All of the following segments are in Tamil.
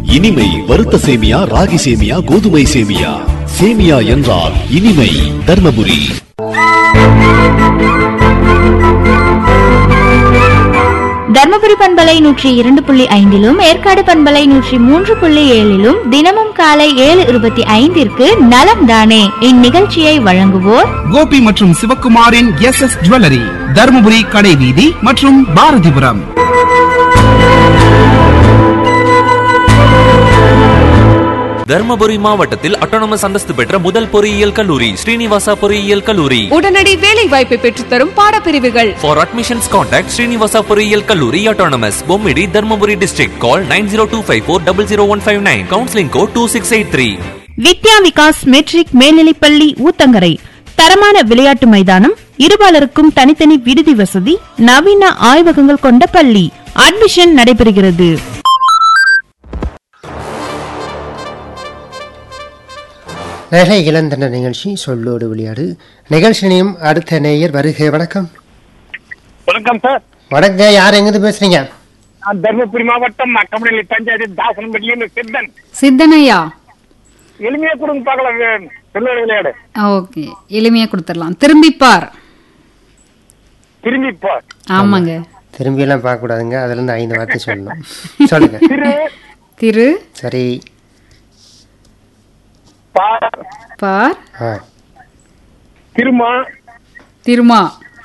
இனிமை வறுத்த சேமியா ராகி சேமியா கோதுமை சேமியா சேமியா என்றால் இனிமை தர்மபுரி தர்மபுரி பண்பலை நூற்றி இரண்டு புள்ளி ஐந்திலும் ஏற்காடு பண்பலை நூற்றி மூன்று புள்ளி ஏழிலும் தினமும் காலை ஏழு இருபத்தி ஐந்திற்கு நலம் தானே இந்நிகழ்ச்சியை வழங்குவோர் கோபி மற்றும் சிவக்குமாரின் எஸ் எஸ் ஜுவல்லரி தருமபுரி கடைவீதி மற்றும் பாரதிபுரம் தர்மபுரி மாவட்டத்தில் அட்டானமஸ் அந்தஸ்து பெற்ற முதல் பொறியியல் கல்லூரி ஸ்ரீனிவாசா பொறியியல் கல்லூரி உடனடி வேலை வாய்ப்பை பெற்றுத்தரும் பாடப்பிரிவுகள் ஃபார் அட்மிஷன்ஸ் கான்டாக்ட் ஸ்ரீனிவாசா பொறியியல் கல்லூரி autonomous Bommidi Dharmapuri district call nine zero two five four double zero one five nine counselling code two six eight three Vidya Vikas matric மேல்நிலைப்பள்ளி ஊத்தங்கரை தரமான விளையாட்டு மைதானம் இருபாலருக்கும் தனித்தனி விடுதி வசதி நவீன ஆய்வகங்கள் கொண்ட பள்ளி அட்மிஷன் நடைபெறுகிறது நகை இளந்தன நிகழ்ச்சி சொல்லோடு விளையாடு நிகழ்ச்சியினையும் அடுத்த நேயர் வருகை வணக்கம் வணக்கம் சார் வணக்கம் யார் எங்கிருந்து பேசுறீங்க நான் தர்மபுரி மாவட்டம் கம்பெனி பஞ்சாயத்து தாசனப்பட்டியிலிருந்து சித்தன் சித்தனையா எளிமையா கொடுங்க பார்க்கலாம் சொல்லோடு விளையாடு ஓகே எளிமையா கொடுத்துடலாம் திரும்பிப்பார் திரும்பி போ ஆமாங்க திரும்பி எல்லாம் பார்க்க கூடாதுங்க அதுல இருந்து ஐந்து வார்த்தை சொல்லணும் சொல்லுங்க திரு திரு சரி பார் பார் ஆ திருமா திருமா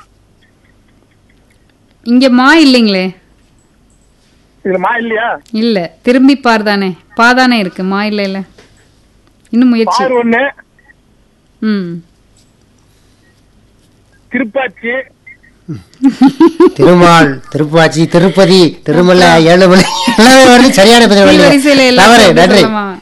இங்க மா இல்லைங்களே இதுல மா இல்லையா இல்ல திரும்பி பார் தானே பா தானே இருக்கு மா இல்ல இல்ல இன்னும் முயற்சி பார் ஒண்ணு ம் திருப்பாச்சி திருமால் திருப்பாச்சி திருப்பதி திருமலை ஏழுமலை எல்லாமே வருது சரியான பதில் வரிசையில வரலையே. எல்லாம் தவறு சேர்த்து நன்றி சொல்லலாமா?